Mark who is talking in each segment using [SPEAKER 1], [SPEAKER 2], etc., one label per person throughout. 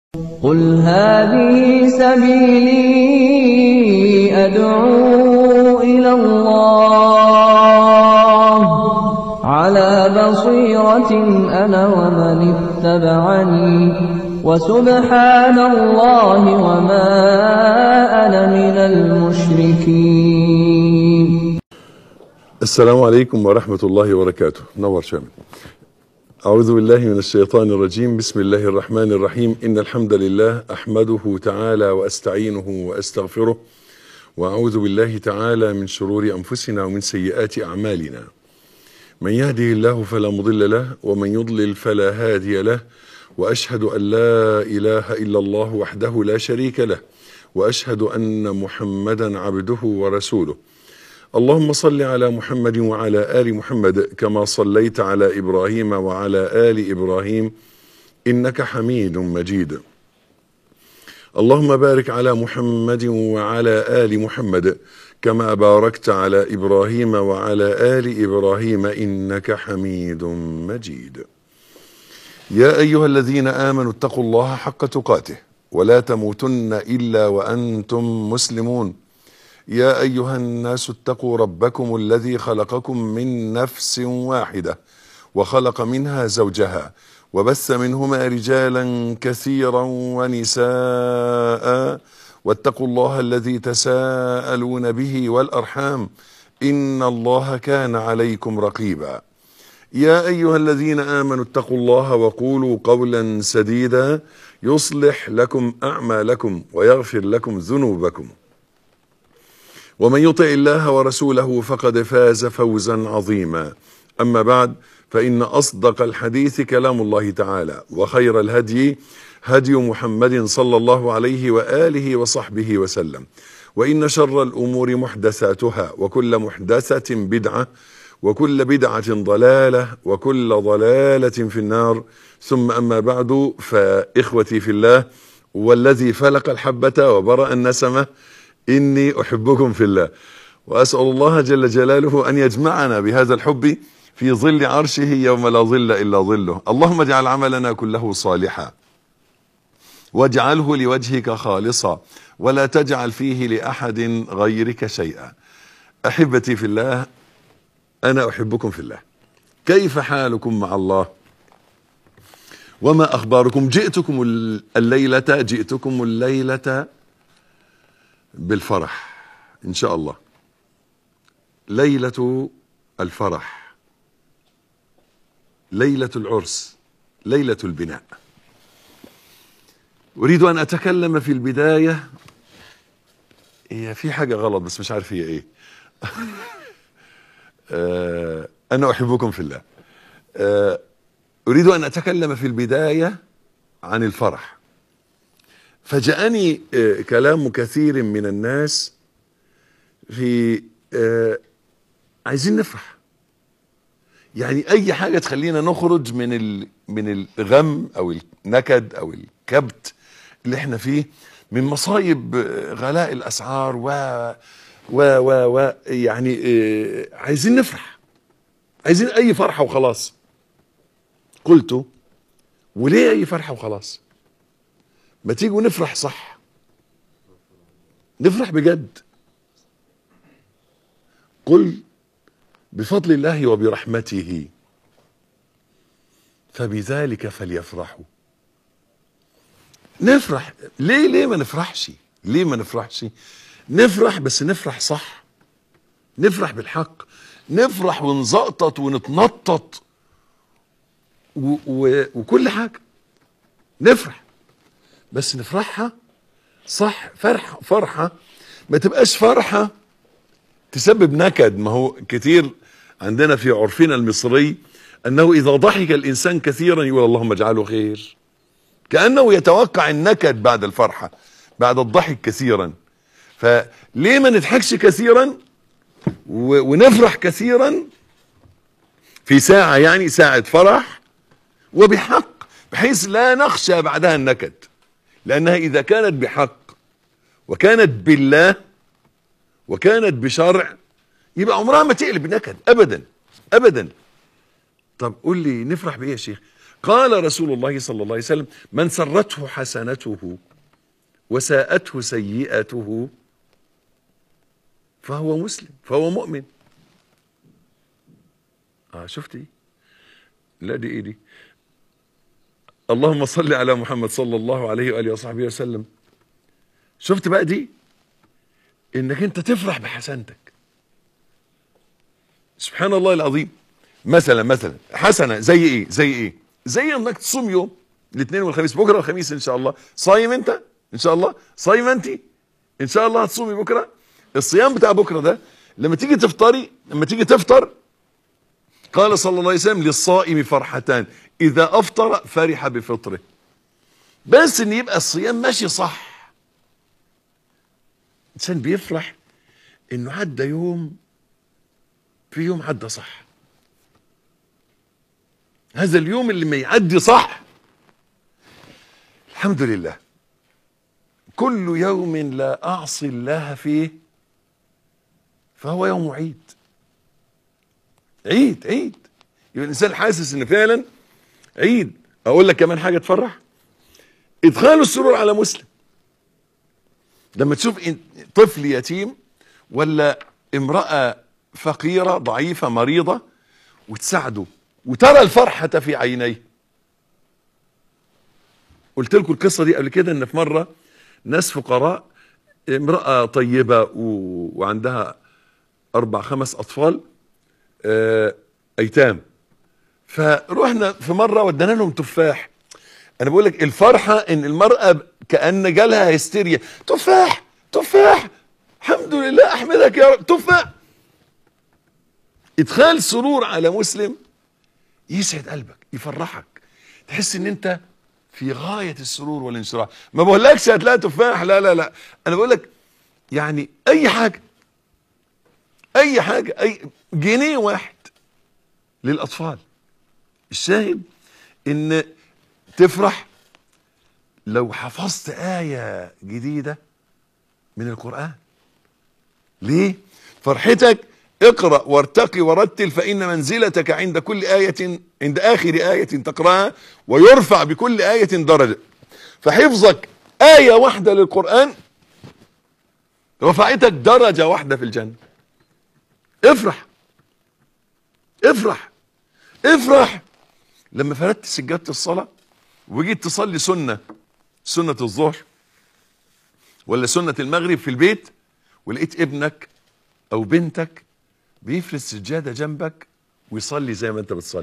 [SPEAKER 1] قل هذه سبيلي أدعو إلى الله على بصيرة أنا ومن اتبعني وسبحان الله وما أنا من المشركين
[SPEAKER 2] السلام عليكم ورحمة الله وبركاته نور شامل أعوذ بالله من الشيطان الرجيم بسم الله الرحمن الرحيم إن الحمد لله أحمده تعالى وأستعينه وأستغفره وأعوذ بالله تعالى من شرور أنفسنا ومن سيئات أعمالنا من يهده الله فلا مضل له ومن يضلل فلا هادي له وأشهد أن لا إله إلا الله وحده لا شريك له وأشهد أن محمدا عبده ورسوله اللهم صل على محمد وعلى آل محمد كما صليت على إبراهيم وعلى آل إبراهيم إنك حميد مجيد اللهم بارك على محمد وعلى آل محمد كما باركت على إبراهيم وعلى آل إبراهيم إنك حميد مجيد يا أيها الذين آمنوا اتقوا الله حق تقاته ولا تموتن إلا وأنتم مسلمون يا ايها الناس اتقوا ربكم الذي خلقكم من نفس واحده وخلق منها زوجها وبث منهما رجالا كثيرا ونساء واتقوا الله الذي تساءلون به والارحام ان الله كان عليكم رقيبا يا ايها الذين امنوا اتقوا الله وقولوا قولا سديدا يصلح لكم اعمالكم ويغفر لكم ذنوبكم ومن يطع الله ورسوله فقد فاز فوزا عظيما اما بعد فان اصدق الحديث كلام الله تعالى وخير الهدي هدي محمد صلى الله عليه واله وصحبه وسلم وان شر الامور محدثاتها وكل محدثه بدعه وكل بدعه ضلاله وكل ضلاله في النار ثم اما بعد فاخوتي في الله والذي فلق الحبه وبرا النسمه إني أحبكم في الله وأسأل الله جل جلاله أن يجمعنا بهذا الحب في ظل عرشه يوم لا ظل إلا ظله اللهم اجعل عملنا كله صالحا واجعله لوجهك خالصا ولا تجعل فيه لأحد غيرك شيئا أحبتي في الله أنا أحبكم في الله كيف حالكم مع الله وما أخباركم جئتكم الليلة جئتكم الليلة بالفرح ان شاء الله ليله الفرح ليله العرس ليله البناء اريد ان اتكلم في البدايه هي في حاجه غلط بس مش عارف هي ايه آه انا احبكم في الله آه اريد ان اتكلم في البدايه عن الفرح فجاءني كلام كثير من الناس في عايزين نفرح يعني اي حاجه تخلينا نخرج من من الغم او النكد او الكبت اللي احنا فيه من مصايب غلاء الاسعار و و و, و يعني عايزين نفرح عايزين اي فرحه وخلاص قلت وليه اي فرحه وخلاص ما تيجوا نفرح صح نفرح بجد قل بفضل الله وبرحمته فبذلك فليفرحوا نفرح ليه ليه ما نفرحش ليه ما نفرحش نفرح بس نفرح صح نفرح بالحق نفرح ونزقطط ونتنطط و و وكل حاجه نفرح بس نفرحها صح فرحة فرحة ما تبقاش فرحة تسبب نكد ما هو كتير عندنا في عرفنا المصري أنه إذا ضحك الإنسان كثيرا يقول اللهم اجعله خير كأنه يتوقع النكد بعد الفرحة بعد الضحك كثيرا فليه ما نضحكش كثيرا ونفرح كثيرا في ساعة يعني ساعة فرح وبحق بحيث لا نخشى بعدها النكد لأنها إذا كانت بحق وكانت بالله وكانت بشرع يبقى عمرها ما تقلب نكد أبدا أبدا طب قول لي نفرح بإيه يا شيخ قال رسول الله صلى الله عليه وسلم من سرته حسنته وساءته سيئته فهو مسلم فهو مؤمن اه شفتي لا دي ايه دي اللهم صل على محمد صلى الله عليه واله وصحبه وسلم شفت بقى دي انك انت تفرح بحسنتك سبحان الله العظيم مثلا مثلا حسنه زي ايه زي ايه زي انك تصوم يوم الاثنين والخميس بكره والخميس ان شاء الله صايم انت ان شاء الله صايم انت ان شاء الله هتصومي بكره الصيام بتاع بكره ده لما تيجي تفطري لما تيجي تفطر قال صلى الله عليه وسلم للصائم فرحتان اذا افطر فرح بفطره بس ان يبقى الصيام ماشي صح الانسان بيفرح انه عدى يوم في يوم عدى صح هذا اليوم اللي ما يعدي صح الحمد لله كل يوم لا اعصي الله فيه فهو يوم عيد عيد عيد يبقى الانسان حاسس ان فعلا عيد اقول لك كمان حاجه تفرح ادخال السرور على مسلم لما تشوف إن- طفل يتيم ولا امراه فقيره ضعيفه مريضه وتساعده وترى الفرحه في عينيه قلت لكم القصه دي قبل كده ان في مره ناس فقراء امراه طيبه و... وعندها اربع خمس اطفال آه، ايتام فروحنا في مره ودينا لهم تفاح انا بقول لك الفرحه ان المراه كان جالها هستيريا تفاح تفاح الحمد لله احمدك يا رب تفاح ادخال سرور على مسلم يسعد قلبك يفرحك تحس ان انت في غايه السرور والانشراح ما بقولكش هتلاقي تفاح لا لا لا انا بقول لك يعني اي حاجه اي حاجه اي جنيه واحد للاطفال الشاهد ان تفرح لو حفظت ايه جديده من القران ليه فرحتك اقرا وارتقي ورتل فان منزلتك عند كل ايه عند اخر ايه تقراها ويرفع بكل ايه درجه فحفظك ايه واحده للقران رفعتك درجه واحده في الجنه افرح افرح افرح لما فردت سجادة الصلاة وجيت تصلي سنة سنة الظهر ولا سنة المغرب في البيت ولقيت ابنك او بنتك بيفرد سجادة جنبك ويصلي زي ما انت بتصلي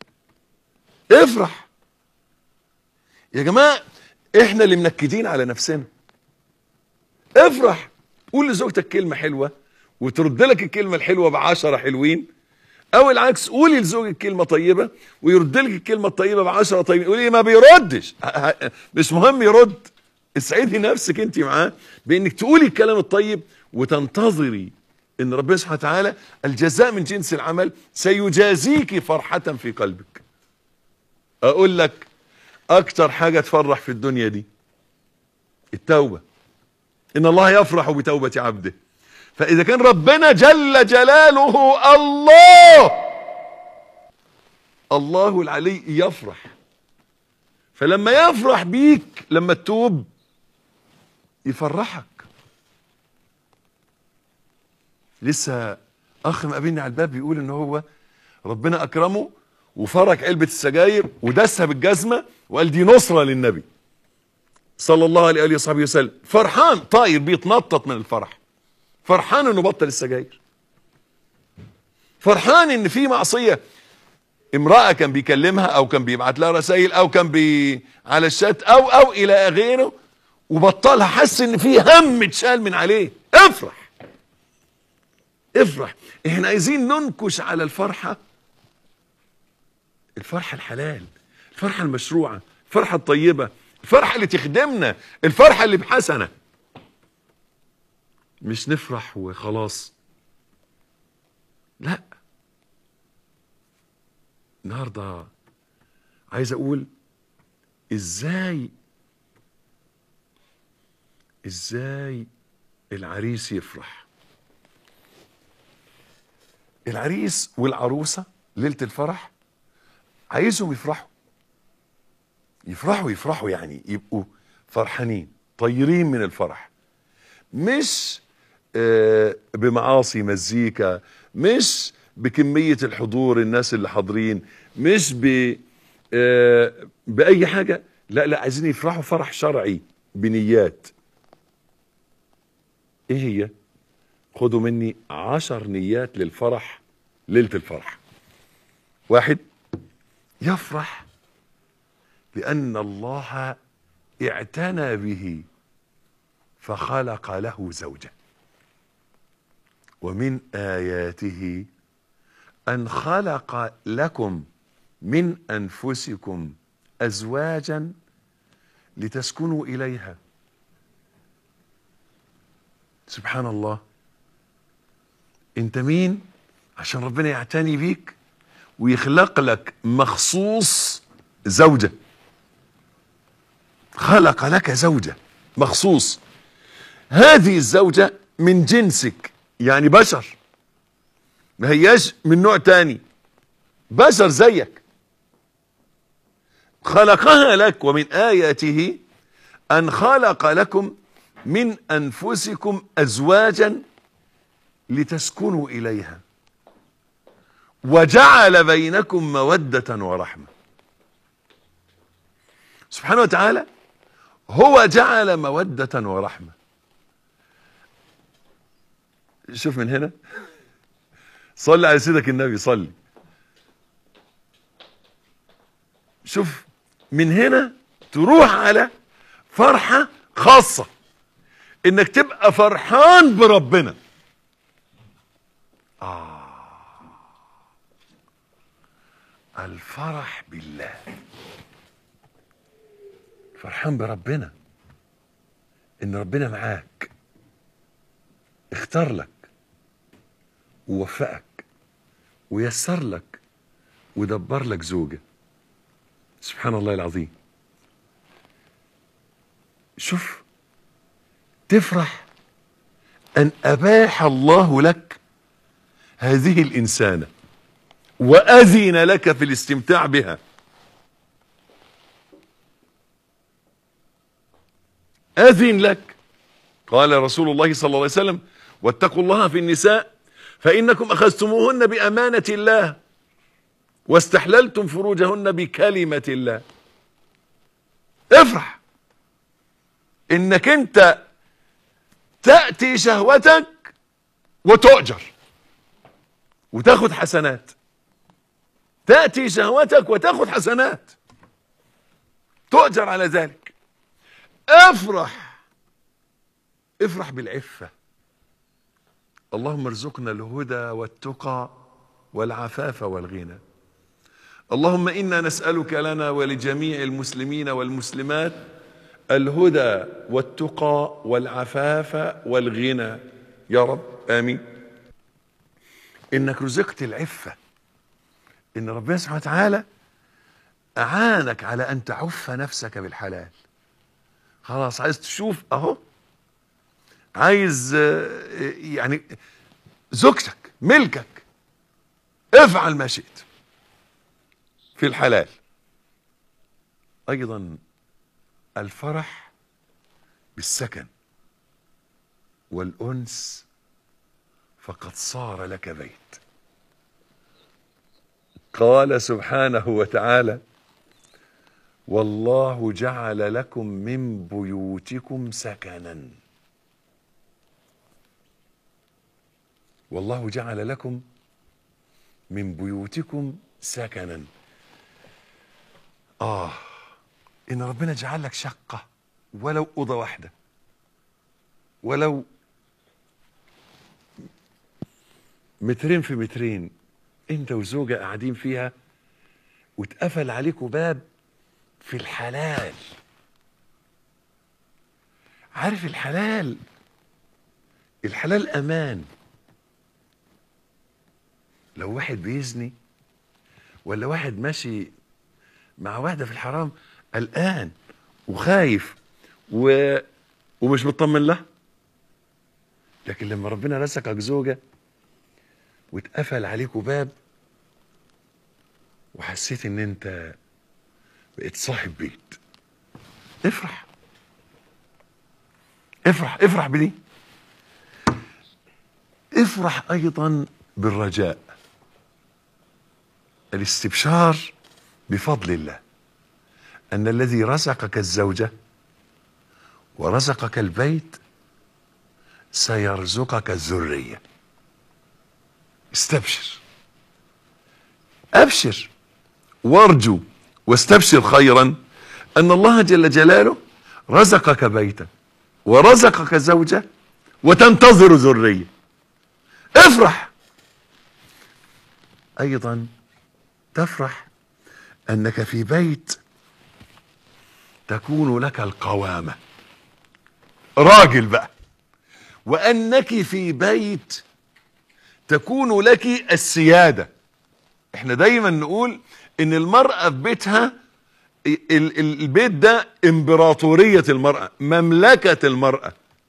[SPEAKER 2] افرح يا جماعة احنا اللي منكدين على نفسنا افرح قول لزوجتك كلمة حلوة وترد لك الكلمة الحلوة بعشرة حلوين او العكس قولي لزوجك كلمة طيبة ويرد لك الكلمة الطيبة بعشرة طيبين قولي ما بيردش ه- ه- مش مهم يرد اسعدي نفسك انت معاه بانك تقولي الكلام الطيب وتنتظري ان ربنا سبحانه وتعالى الجزاء من جنس العمل سيجازيك فرحة في قلبك اقول لك اكتر حاجة تفرح في الدنيا دي التوبة ان الله يفرح بتوبة عبده فاذا كان ربنا جل جلاله الله الله العلي يفرح فلما يفرح بيك لما تتوب يفرحك لسه اخ مقابلني على الباب بيقول ان هو ربنا اكرمه وفرك علبة السجاير ودسها بالجزمة وقال دي نصرة للنبي صلى الله عليه وآله وصحبه وسلم فرحان طاير بيتنطط من الفرح فرحان انه بطل السجاير فرحان ان في معصية امرأة كان بيكلمها او كان بيبعت لها رسائل او كان بي على الشات او او الى غيره وبطلها حس ان في هم اتشال من عليه افرح افرح احنا عايزين ننكش على الفرحة الفرحة الحلال الفرحة المشروعة الفرحة الطيبة الفرحة اللي تخدمنا الفرحة اللي بحسنة مش نفرح وخلاص لا النهارده عايز اقول ازاي ازاي العريس يفرح العريس والعروسه ليله الفرح عايزهم يفرحوا يفرحوا يفرحوا يعني يبقوا فرحانين طايرين من الفرح مش آه، بمعاصي مزيكا مش بكمية الحضور الناس اللي حاضرين مش ب آه، بأي حاجة لا لا عايزين يفرحوا فرح شرعي بنيات ايه هي خدوا مني عشر نيات للفرح ليلة الفرح واحد يفرح لأن الله اعتنى به فخلق له زوجة ومن آياته أن خلق لكم من أنفسكم أزواجا لتسكنوا إليها سبحان الله انت مين عشان ربنا يعتني بيك ويخلق لك مخصوص زوجة خلق لك زوجة مخصوص هذه الزوجة من جنسك يعني بشر ما هياش من نوع تاني بشر زيك خلقها لك ومن آياته أن خلق لكم من أنفسكم أزواجا لتسكنوا إليها وجعل بينكم مودة ورحمة سبحانه وتعالى هو جعل مودة ورحمة شوف من هنا صلي على سيدك النبي صلي شوف من هنا تروح على فرحة خاصة انك تبقى فرحان بربنا آه الفرح بالله فرحان بربنا ان ربنا معاك اختار لك ووفقك ويسر لك ودبر لك زوجة سبحان الله العظيم شوف تفرح أن أباح الله لك هذه الإنسانة وأذن لك في الاستمتاع بها أذن لك قال رسول الله صلى الله عليه وسلم واتقوا الله في النساء فإنكم أخذتموهن بأمانة الله واستحللتم فروجهن بكلمة الله افرح انك انت تأتي شهوتك وتؤجر وتاخد حسنات تأتي شهوتك وتاخد حسنات تؤجر على ذلك افرح افرح بالعفة اللهم ارزقنا الهدى والتقى والعفاف والغنى اللهم انا نسالك لنا ولجميع المسلمين والمسلمات الهدى والتقى والعفاف والغنى يا رب امين انك رزقت العفه ان ربنا سبحانه وتعالى اعانك على ان تعف نفسك بالحلال خلاص عايز تشوف اهو عايز آه، يعني زوجتك ملكك افعل ما شئت في الحلال ايضا الفرح بالسكن والانس فقد صار لك بيت قال سبحانه وتعالى والله جعل لكم من بيوتكم سكنا والله جعل لكم من بيوتكم سكنا آه إن ربنا جعل لك شقة ولو أوضة واحدة ولو مترين في مترين أنت وزوجة قاعدين فيها واتقفل عليكم باب في الحلال عارف الحلال الحلال أمان لو واحد بيزني ولا واحد ماشي مع واحدة في الحرام قلقان وخايف و... ومش مطمن لها لكن لما ربنا رزقك زوجة واتقفل عليكوا باب وحسيت ان انت بقيت صاحب بيت افرح افرح افرح بدي افرح ايضا بالرجاء الاستبشار بفضل الله ان الذي رزقك الزوجه ورزقك البيت سيرزقك الذريه استبشر ابشر وارجو واستبشر خيرا ان الله جل جلاله رزقك بيتا ورزقك زوجه وتنتظر ذريه افرح ايضا تفرح انك في بيت تكون لك القوامه راجل بقى وانك في بيت تكون لك السياده احنا دايما نقول ان المراه في بيتها ال- ال- البيت ده امبراطوريه المراه مملكه المراه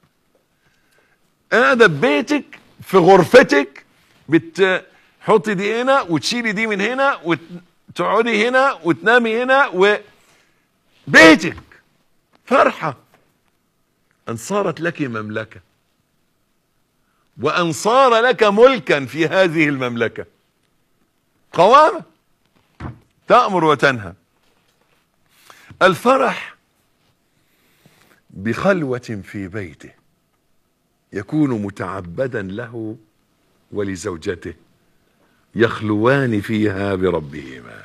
[SPEAKER 2] قاعده ببيتك في غرفتك بتحطي دي هنا وتشيلي دي من هنا وتقعدي هنا وتنامي هنا وبيتك فرحه ان صارت لك مملكه وان صار لك ملكا في هذه المملكه قوامه تامر وتنهى الفرح بخلوه في بيته يكون متعبدا له ولزوجته يخلوان فيها بربهما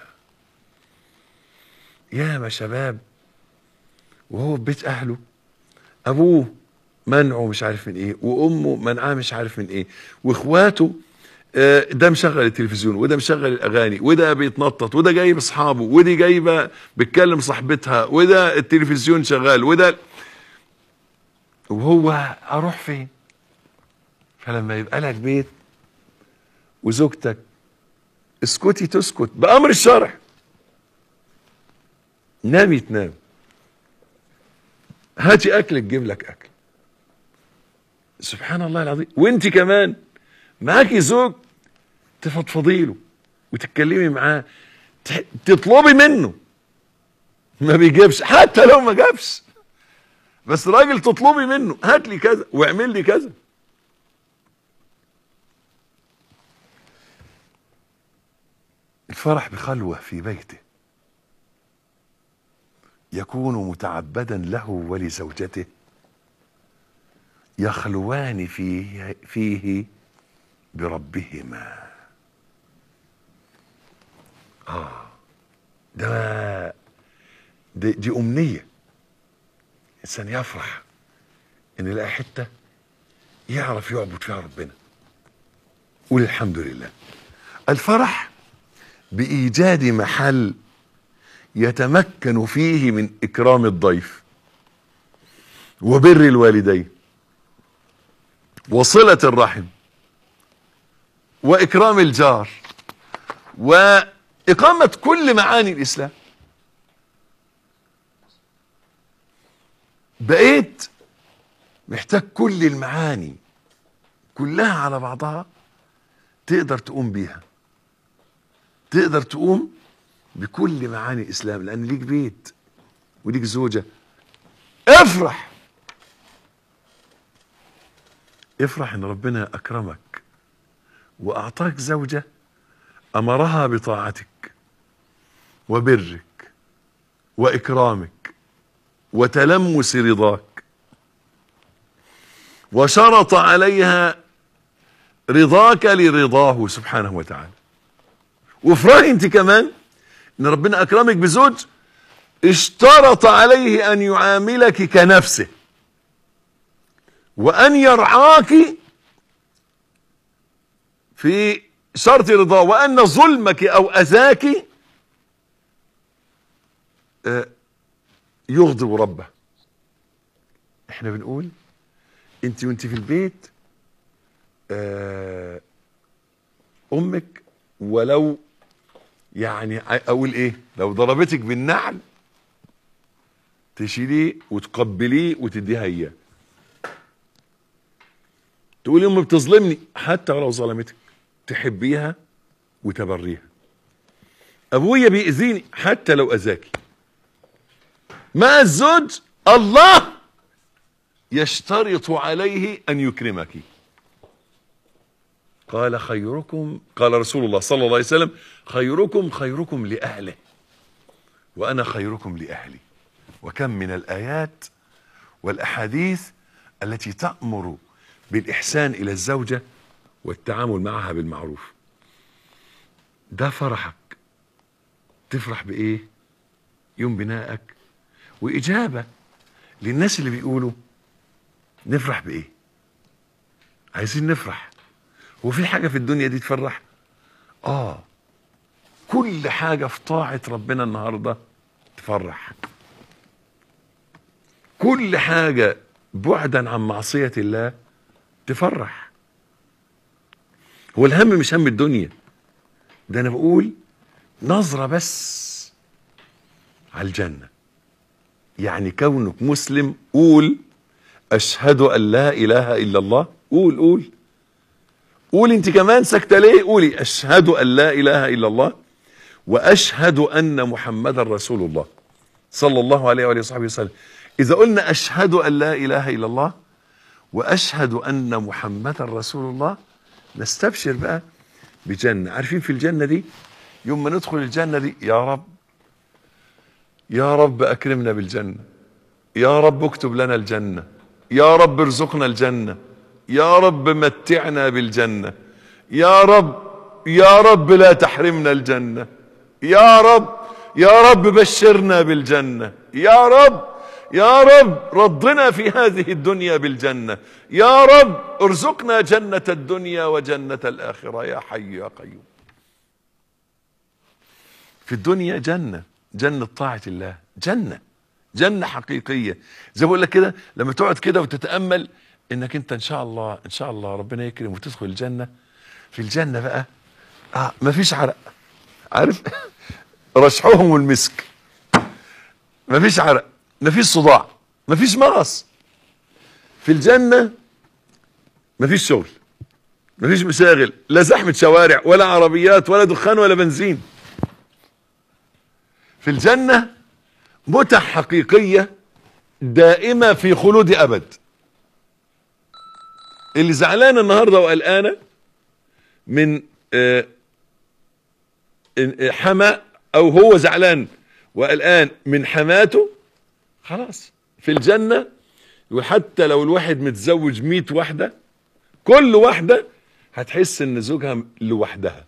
[SPEAKER 2] ياما شباب وهو في بيت اهله ابوه منعه مش عارف من ايه وامه منعاه مش عارف من ايه واخواته آه، ده مشغل التلفزيون وده مشغل الاغاني وده بيتنطط وده جايب اصحابه ودي جايبه بتكلم صاحبتها وده التلفزيون شغال وده وهو اروح فين فلما يبقى لك بيت وزوجتك اسكتي تسكت بامر الشرع نامي تنام هاتي اكل تجيب لك اكل سبحان الله العظيم وانت كمان معاكي زوج تفضفضي له وتتكلمي معاه ت- تطلبي منه ما بيجيبش حتى لو ما جابش بس راجل تطلبي منه هات لي كذا واعمل لي كذا الفرح بخلوة في بيته يكون متعبدا له ولزوجته يخلوان فيه فيه بربهما اه ده دي, دي امنيه انسان يفرح ان يلاقي حته يعرف يعبد فيها ربنا قول الحمد لله الفرح بايجاد محل يتمكن فيه من اكرام الضيف وبر الوالدين وصله الرحم واكرام الجار واقامه كل معاني الاسلام بقيت محتاج كل المعاني كلها على بعضها تقدر تقوم بيها تقدر تقوم بكل معاني الاسلام لان ليك بيت وليك زوجه افرح افرح ان ربنا اكرمك واعطاك زوجه امرها بطاعتك وبرك واكرامك وتلمس رضاك وشرط عليها رضاك لرضاه سبحانه وتعالى وافرحي انت كمان ان ربنا اكرمك بزوج اشترط عليه ان يعاملك كنفسه وان يرعاك في شرط رضاه وان ظلمك او اذاك آه، يغضب ربه احنا بنقول انت وانت في البيت آه، امك ولو يعني ع- اقول ايه لو ضربتك بالنعل تشيليه وتقبليه وتديها اياه تقولي امي بتظلمني حتى ولو ظلمتك تحبيها وتبريها ابويا بيأذيني حتى لو اذاكي مع الزوج الله يشترط عليه ان يكرمك قال خيركم قال رسول الله صلى الله عليه وسلم خيركم خيركم لاهله وانا خيركم لاهلي وكم من الايات والاحاديث التي تامر بالاحسان الى الزوجه والتعامل معها بالمعروف ده فرحك تفرح بايه يوم بنائك واجابه للناس اللي بيقولوا نفرح بايه عايزين نفرح هو في حاجه في الدنيا دي تفرح اه كل حاجه في طاعه ربنا النهارده تفرح كل حاجه بعدا عن معصيه الله تفرح هو الهم مش هم الدنيا ده انا بقول نظره بس على الجنه يعني كونك مسلم قول اشهد ان لا اله الا الله قول قول قول انت كمان ساكته ليه قولي اشهد ان لا اله الا الله واشهد ان محمدا رسول الله صلى الله عليه وآله وصحبه وسلم اذا قلنا اشهد ان لا اله الا الله واشهد ان محمدا رسول الله نستبشر بقى بجنه عارفين في الجنه دي يوم ما ندخل الجنه دي يا رب يا رب اكرمنا بالجنه يا رب اكتب لنا الجنه يا رب ارزقنا الجنه يا رب متعنا بالجنه يا رب يا رب لا تحرمنا الجنه يا رب يا رب بشرنا بالجنه يا رب يا رب رضنا في هذه الدنيا بالجنه يا رب ارزقنا جنه الدنيا وجنه الاخره يا حي يا قيوم في الدنيا جنه جنه طاعه الله جنه جنه حقيقيه زي ما بقول لك كده لما تقعد كده وتتامل انك انت ان شاء الله ان شاء الله ربنا يكرم وتدخل الجنه في الجنه بقى اه مفيش عرق عارف رشحهم المسك مفيش عرق مفيش صداع مفيش مغص في الجنه مفيش شغل مفيش مشاغل لا زحمه شوارع ولا عربيات ولا دخان ولا بنزين في الجنه متع حقيقيه دائمه في خلود ابد اللي زعلان النهارده وقلقانه من آه، إن- حما او هو زعلان وقلقان من حماته خلاص في الجنه وحتى لو الواحد متزوج 100 واحده كل واحده هتحس ان زوجها لوحدها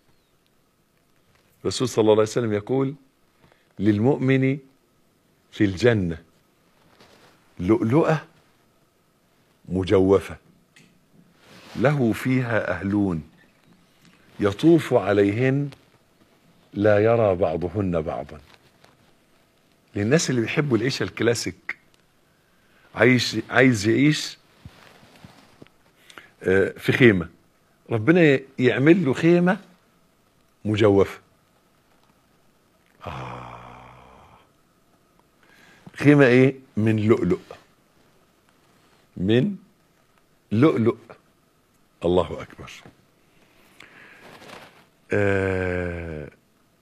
[SPEAKER 2] الرسول صلى الله عليه وسلم يقول للمؤمن في الجنه لؤلؤه مجوفه له فيها اهلون يطوف عليهن لا يرى بعضهن بعضا للناس اللي بيحبوا العيشه الكلاسيك عايش عايز يعيش آه، في خيمه ربنا يعمل له خيمه مجوفه آه. خيمه ايه من لؤلؤ من لؤلؤ الله اكبر آه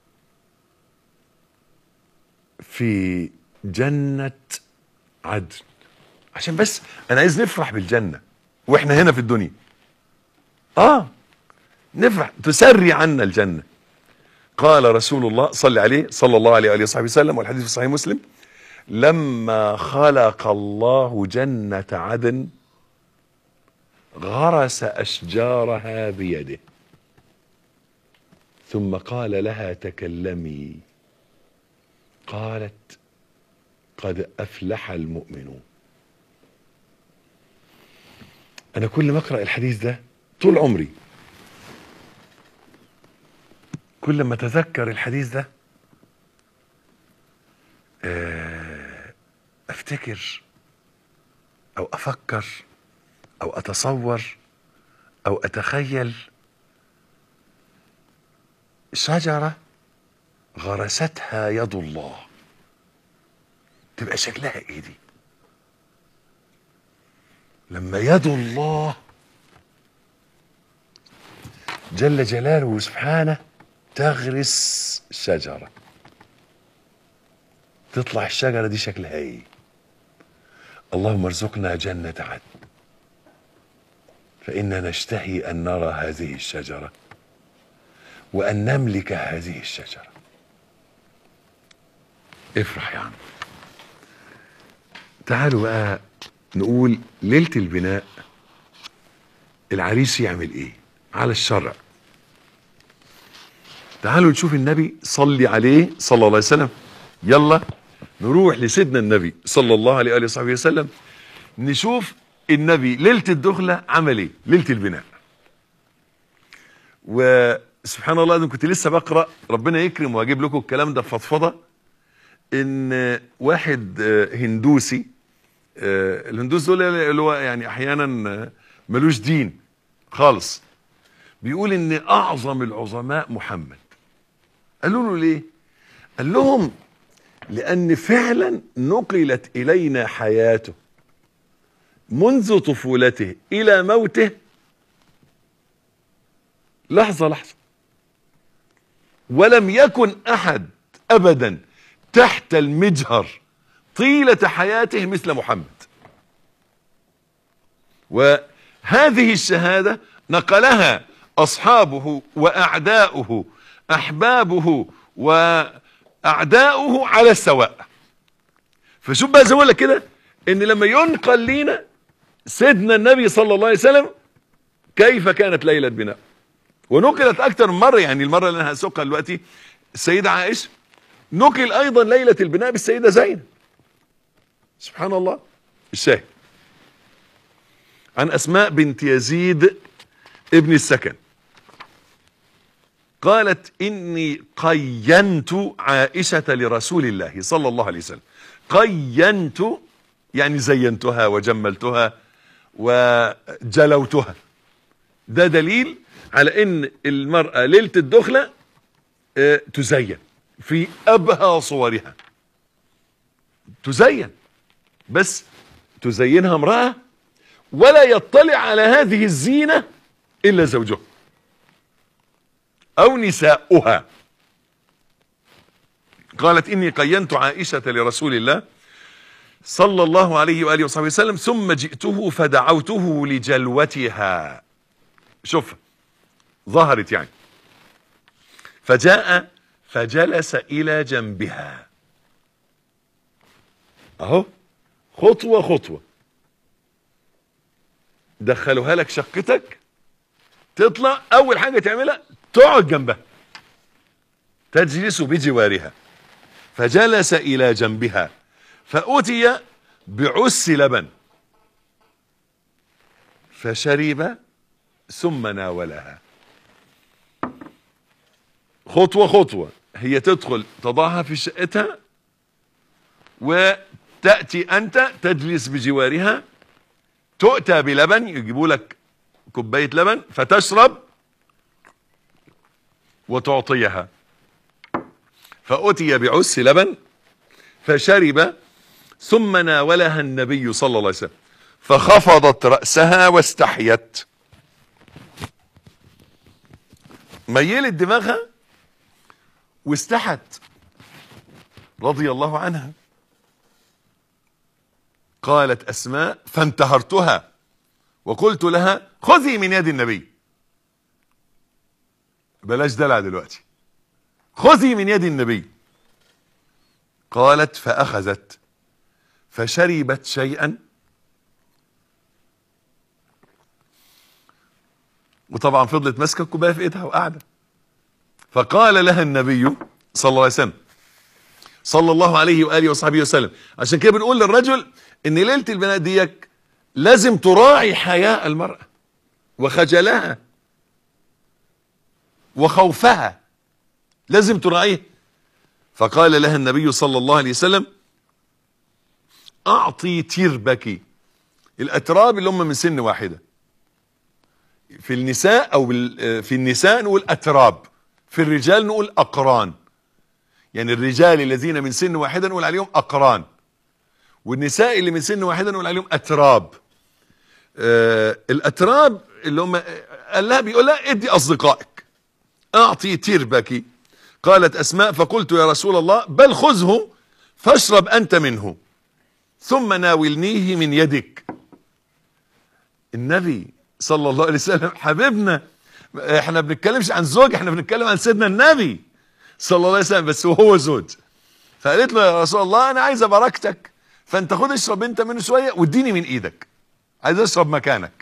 [SPEAKER 2] في جنة عدن عشان بس انا عايز نفرح بالجنة واحنا هنا في الدنيا اه نفرح تسري عنا الجنة قال رسول الله صلى عليه صلى الله عليه وآله وصحبه وسلم والحديث في صحيح مسلم لما خلق الله جنة عدن غرس أشجارها بيده ثم قال لها تكلمي قالت قد أفلح المؤمنون أنا كل ما أقرأ الحديث ده طول عمري كل ما أتذكر الحديث ده آه، أفتكر أو أفكر أو أتصور أو أتخيل شجرة غرستها يد الله تبقى شكلها ايه دي لما يد الله جل جلاله سبحانه تغرس شجرة تطلع الشجرة دي شكلها ايه اللهم ارزقنا جنة عدن فإنا نشتهي أن نرى هذه الشجرة وأن نملك هذه الشجرة افرح يا عم تعالوا بقى نقول ليلة البناء العريس يعمل ايه على الشرع تعالوا نشوف النبي صلي عليه صلى الله عليه وسلم يلا نروح لسيدنا النبي صلى الله عليه وآله وصحبه وسلم نشوف النبي ليلة الدخلة عمل ايه ليلة البناء وسبحان الله انا كنت لسه بقرا ربنا يكرم واجيب لكم الكلام ده فضفضه ان واحد آه، هندوسي آه، الهندوس دول اللي هو يعني احيانا آه، ملوش دين خالص بيقول ان اعظم العظماء محمد قالوا له ليه قال لهم لان فعلا نقلت الينا حياته منذ طفولته الى موته لحظه لحظه ولم يكن احد ابدا تحت المجهر طيله حياته مثل محمد وهذه الشهاده نقلها اصحابه واعداؤه احبابه واعداؤه على السواء فشوف بقى زي ما أقول لك كده ان لما ينقل لينا سيدنا النبي صلى الله عليه وسلم كيف كانت ليله بناء ونقلت اكثر من مره يعني المره اللي انا هسوقها دلوقتي السيده عائشه نقل ايضا ليله البناء بالسيده زينب سبحان الله الشاهد عن اسماء بنت يزيد ابن السكن قالت اني قينت عائشه لرسول الله صلى الله عليه وسلم قينت يعني زينتها وجملتها وجلوتها ده دليل على ان المراه ليله الدخله آه، تزين في ابهى صورها تزين بس تزينها امراه ولا يطلع على هذه الزينه الا زوجها او نساؤها قالت اني قينت عائشه لرسول الله صلى الله عليه واله وصحبه وسلم ثم جئته فدعوته لجلوتها شوف ظهرت يعني فجاء فجلس الى جنبها اهو خطوه خطوه دخلوها لك شقتك تطلع اول حاجه تعملها تقعد جنبها تجلس بجوارها فجلس الى جنبها فاتي بعس لبن فشرب ثم ناولها خطوه خطوه هي تدخل تضعها في شقتها وتاتي انت تجلس بجوارها تؤتى بلبن يجيبوا لك كوبايه لبن فتشرب وتعطيها فأتي بعس لبن فشرب ثم ناولها النبي صلى الله عليه وسلم فخفضت رأسها واستحيت ميلت دماغها واستحت رضي الله عنها قالت أسماء فانتهرتها وقلت لها خذي من يد النبي بلاش دلع دلوقتي خذي من يد النبي قالت فأخذت فشربت شيئا وطبعا فضلت ماسكه الكوبايه في ايدها وقاعده فقال لها النبي صلى الله عليه وسلم صلى الله عليه واله وصحبه وسلم عشان كده بنقول للرجل ان ليله البناء ديك لازم تراعي حياء المراه وخجلها وخوفها لازم تراعيه فقال لها النبي صلى الله عليه وسلم اعطي تربك الاتراب اللي هم من سن واحده في النساء او بال- في النساء نقول اتراب في الرجال نقول اقران يعني الرجال الذين من سن واحده نقول عليهم اقران والنساء اللي من سن واحده نقول عليهم اتراب آه الاتراب اللي هم قال لها بيقول لها ادي اصدقائك اعطي تربك قالت اسماء فقلت يا رسول الله بل خذه فاشرب انت منه ثم ناولنيه من يدك النبي صلى الله عليه وسلم حبيبنا احنا بنتكلمش عن زوج احنا بنتكلم عن سيدنا النبي صلى الله عليه وسلم بس وهو زوج فقالت له يا رسول الله انا عايزه بركتك فانت خد اشرب انت منه شويه واديني من ايدك عايز اشرب مكانك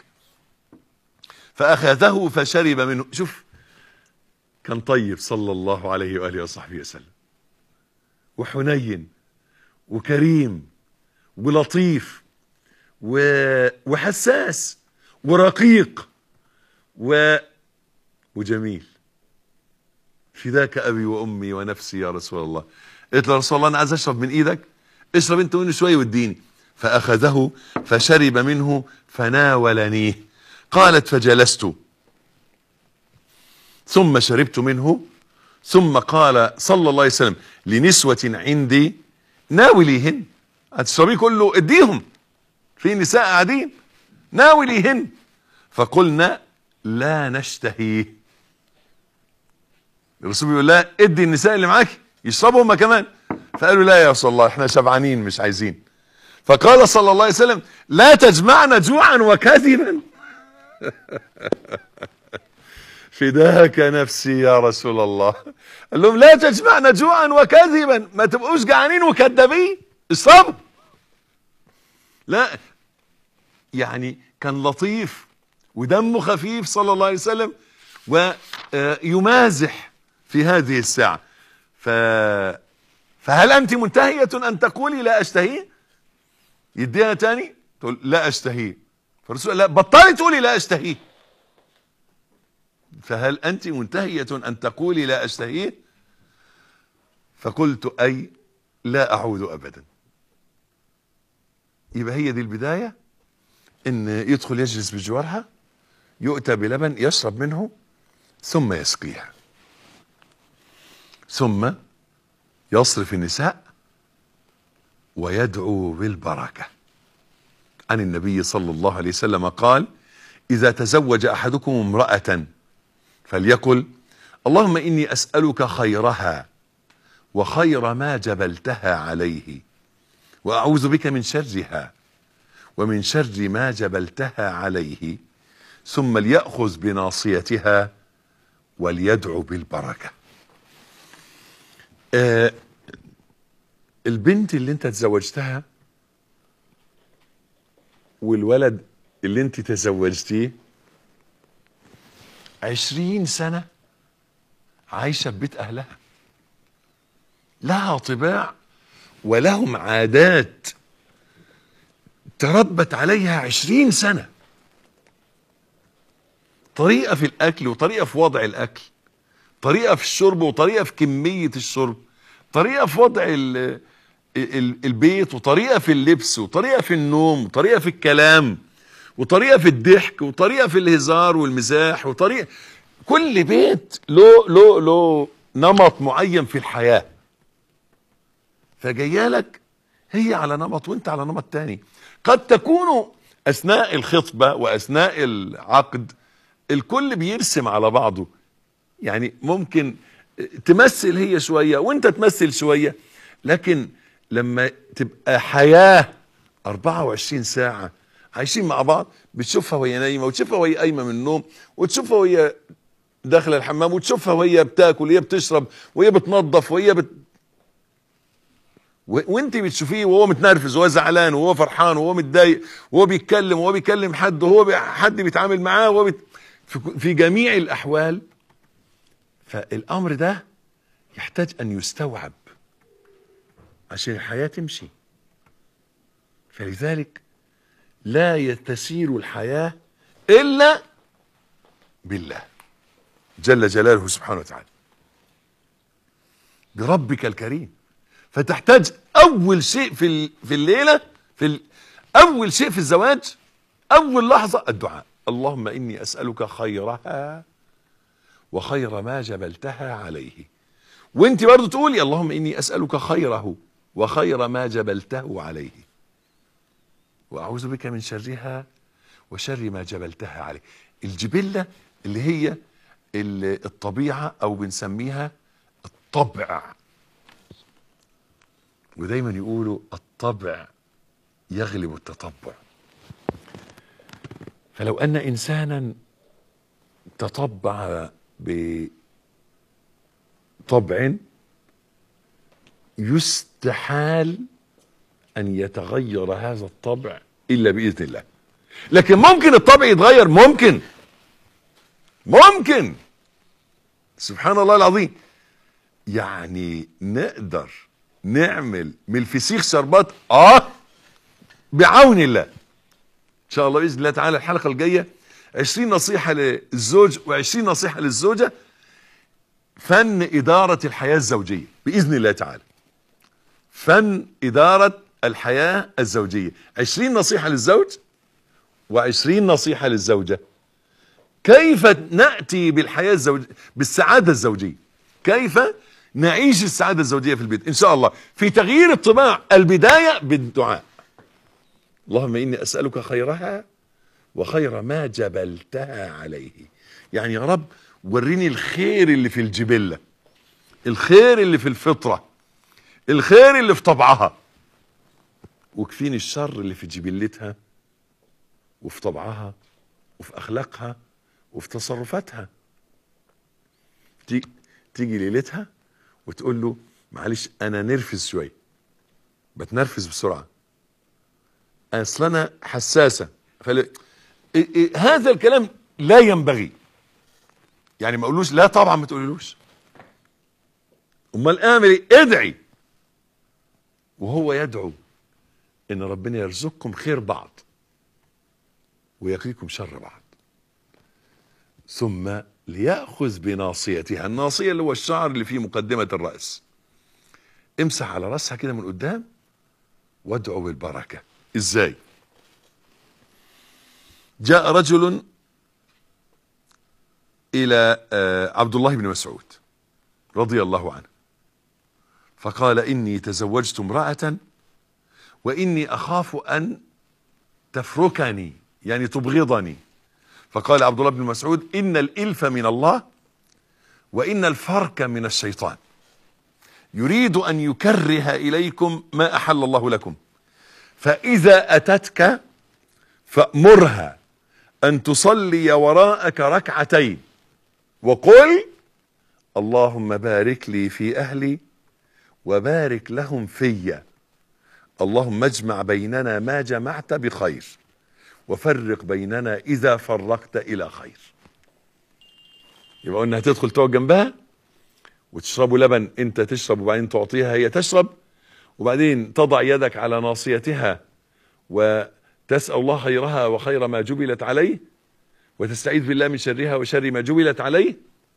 [SPEAKER 2] فاخذه فشرب منه شوف كان طيب صلى الله عليه واله وصحبه وسلم وحنين وكريم ولطيف و... وحساس ورقيق و... وجميل فداك ابي وامي ونفسي يا رسول الله قلت له يا رسول الله انا عايز اشرب من ايدك اشرب انت منه شويه واديني فاخذه فشرب منه فناولنيه قالت فجلست ثم شربت منه ثم قال صلى الله عليه وسلم لنسوة عندي ناوليهن هتشربيه كله اديهم في نساء قاعدين ناوليهن فقلنا لا نشتهيه الرسول بيقول لها ادي النساء اللي معاك يشربوا هم كمان فقالوا لا يا رسول الله احنا شبعانين مش عايزين فقال صلى الله عليه وسلم لا تجمعنا جوعا وكذبا فداك نفسي يا رسول الله قال لهم لا تجمعنا جوعا وكذبا ما تبقوش جعانين وكذابين اشربوا لا يعني كان لطيف ودمه خفيف صلى الله عليه وسلم ويمازح في هذه الساعة ف فهل أنت منتهية أن تقولي لا أشتهيه يديها تاني تقول لا أشتهيه فالرسول لا بطلي تقولي لا أشتهيه فهل أنت منتهية أن تقولي لا أشتهيه فقلت أي لا أعود أبدا يبقى هي دي البداية ان يدخل يجلس بجوارها يؤتى بلبن يشرب منه ثم يسقيها ثم يصرف النساء ويدعو بالبركة عن النبي صلى الله عليه وسلم قال إذا تزوج أحدكم امرأة فليقل اللهم إني أسألك خيرها وخير ما جبلتها عليه وأعوذ بك من شرها ومن شر ما جبلتها عليه ثم ليأخذ بناصيتها وليدعو بالبركة آه البنت اللي انت تزوجتها والولد اللي انت تزوجتيه عشرين سنة عايشة في بيت أهلها لها طباع ولهم عادات تربت عليها عشرين سنة طريقة في الأكل وطريقة في وضع الأكل طريقة في الشرب وطريقة في كمية الشرب طريقة في وضع ال ال البيت وطريقة في اللبس وطريقة في النوم وطريقة في الكلام وطريقة في الضحك وطريقة في الهزار والمزاح وطريقة كل بيت له له له نمط معين في الحياة فجايه لك هي على نمط وانت على نمط تاني قد تكون اثناء الخطبة واثناء العقد الكل بيرسم على بعضه يعني ممكن تمثل هي شوية وانت تمثل شوية لكن لما تبقى حياة 24 ساعة عايشين مع بعض بتشوفها وهي نايمة وتشوفها وهي قايمة من النوم وتشوفها وهي داخلة الحمام وتشوفها وهي بتاكل وهي بتشرب وهي بتنظف وهي بت... و... وانت بتشوفيه وهو متنرفز وهو زعلان وهو فرحان وهو متضايق وهو بيتكلم وهو بيكلم حد وهو بي... حد بيتعامل معاه وهو بيت... في... في جميع الأحوال فالأمر ده يحتاج أن يستوعب عشان الحياة تمشي فلذلك لا تسير الحياة إلا بالله جل جلاله سبحانه وتعالى بربك الكريم فتحتاج أول شيء في في الليلة في ال... أول شيء في الزواج أول لحظة الدعاء اللهم إني أسألك خيرها وخير ما جبلتها عليه وانت برضو تقولي اللهم إني أسألك خيره وخير ما جبلته عليه وأعوذ بك من شرها وشر ما جبلتها عليه الجبلة اللي هي الطبيعة أو بنسميها الطبع ودايما يقولوا الطبع يغلب التطبع فلو ان انسانا تطبع بطبع يستحال ان يتغير هذا الطبع الا باذن الله لكن ممكن الطبع يتغير ممكن ممكن سبحان الله العظيم يعني نقدر نعمل من الفسيخ شربات اه بعون الله ان شاء الله باذن الله تعالى الحلقه الجايه 20 نصيحه للزوج و20 نصيحه للزوجه فن اداره الحياه الزوجيه باذن الله تعالى فن اداره الحياه الزوجيه 20 نصيحه للزوج و20 نصيحه للزوجه كيف ناتي بالحياه الزوجيه بالسعاده الزوجيه كيف نعيش السعاده الزوجيه في البيت ان شاء الله في تغيير الطباع البدايه بالدعاء اللهم اني اسالك خيرها وخير ما جبلتها عليه يعني يا رب وريني الخير اللي في الجبله الخير اللي في الفطره الخير اللي في طبعها وكفيني الشر اللي في جبلتها وفي طبعها وفي اخلاقها وفي تصرفاتها تيجي تيجي ليلتها وتقول له معلش انا نرفز شويه بتنرفز بسرعه اصل انا حساسه فل... إيه إيه هذا الكلام لا ينبغي يعني ما اقولوش لا طبعا ما تقولوش امال اعمل ايه ادعي وهو يدعو ان ربنا يرزقكم خير بعض ويقيكم شر بعض ثم ليأخذ بناصيتها الناصية اللي هو الشعر اللي فيه مقدمة الرأس امسح على رأسها كده من قدام وادعو بالبركة ازاي جاء رجل الى آه، عبد الله بن مسعود رضي الله عنه فقال اني تزوجت امرأة واني اخاف ان تفركني يعني تبغضني فقال عبد الله بن مسعود ان الالف من الله وان الفرك من الشيطان يريد ان يكره اليكم ما احل الله لكم فاذا اتتك فامرها ان تصلي وراءك ركعتين وقل اللهم بارك لي في اهلي وبارك لهم في اللهم اجمع بيننا ما جمعت بخير وفرق بيننا اذا فرقت الى خير يبقى قلنا هتدخل تقعد جنبها وتشربوا لبن انت تشرب وبعدين تعطيها هي تشرب وبعدين تضع يدك على ناصيتها وتسأل الله خيرها وخير ما جبلت عليه وتستعيذ بالله من شرها وشر ما جبلت عليه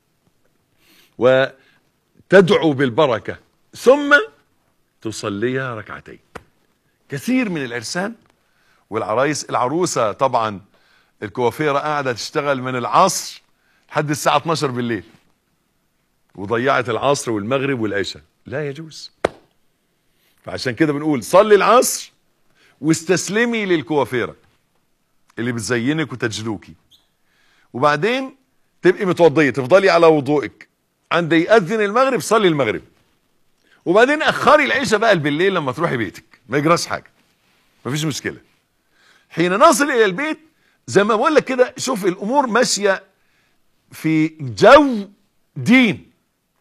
[SPEAKER 2] وتدعو بالبركة ثم تصليها ركعتين كثير من العرسان والعرايس العروسة طبعا الكوافيرة قاعدة تشتغل من العصر لحد الساعة 12 بالليل وضيعت العصر والمغرب والعشاء لا يجوز فعشان كده بنقول صلي العصر واستسلمي للكوافيرة اللي بتزينك وتجلوكي وبعدين تبقي متوضية تفضلي على وضوئك عند يأذن المغرب صلي المغرب وبعدين اخري العشاء بقى بالليل لما تروحي بيتك ما يجراش حاجة مفيش مشكلة حين نصل الى البيت زي ما بقول لك كده شوف الامور ماشية في جو دين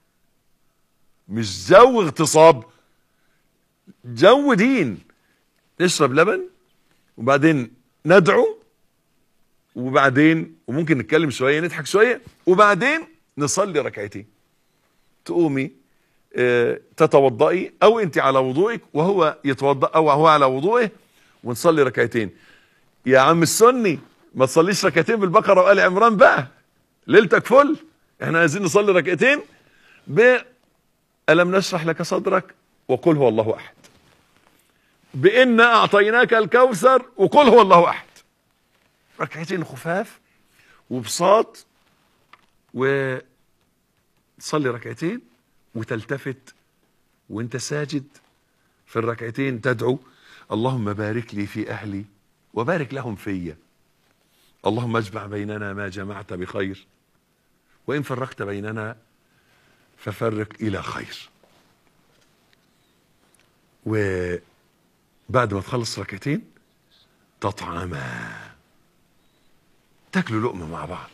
[SPEAKER 2] مش جو اغتصاب جو دين نشرب لبن وبعدين ندعو وبعدين وممكن نتكلم شوية نضحك شوية وبعدين نصلي ركعتين تقومي اه تتوضئي او انت على وضوئك وهو يتوضا او هو على وضوئه ونصلي ركعتين يا عم السني ما تصليش ركعتين بالبقره وال عمران بقى ليلتك فل احنا عايزين نصلي ركعتين ب الم نشرح لك صدرك وقل هو الله احد بإنا أعطيناك الكوثر وقل هو الله أحد ركعتين خفاف وبساط وتصلي ركعتين وتلتفت وانت ساجد في الركعتين تدعو اللهم بارك لي في أهلي وبارك لهم في اللهم اجمع بيننا ما جمعت بخير وإن فرقت بيننا ففرق إلى خير وبعد ما تخلص ركعتين تطعما تاكلوا لقمه مع بعض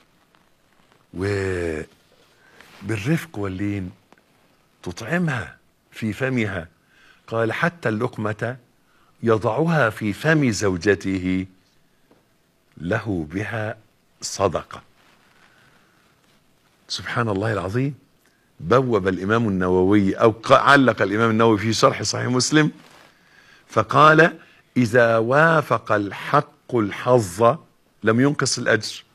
[SPEAKER 2] وبالرفق واللين تطعمها في فمها قال حتى اللقمه يضعها في فم زوجته له بها صدقه سبحان الله العظيم بوب الامام النووي او ق- علق الامام النووي في شرح صحيح مسلم فقال اذا وافق الحق الحظ لم ينقص الاجر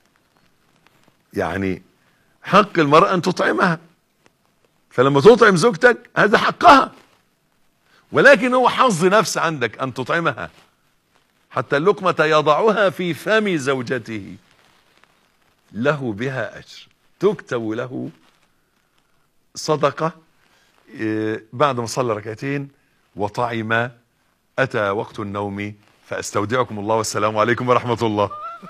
[SPEAKER 2] يعني حق المراه ان تطعمها فلما تطعم زوجتك هذا حقها ولكن هو حظ نفس عندك ان تطعمها حتى اللقمه يضعها في فم زوجته له بها اجر تكتب له صدقه إيه، بعد ما صلى ركعتين وطعم اتى وقت النوم فاستودعكم الله والسلام عليكم ورحمه الله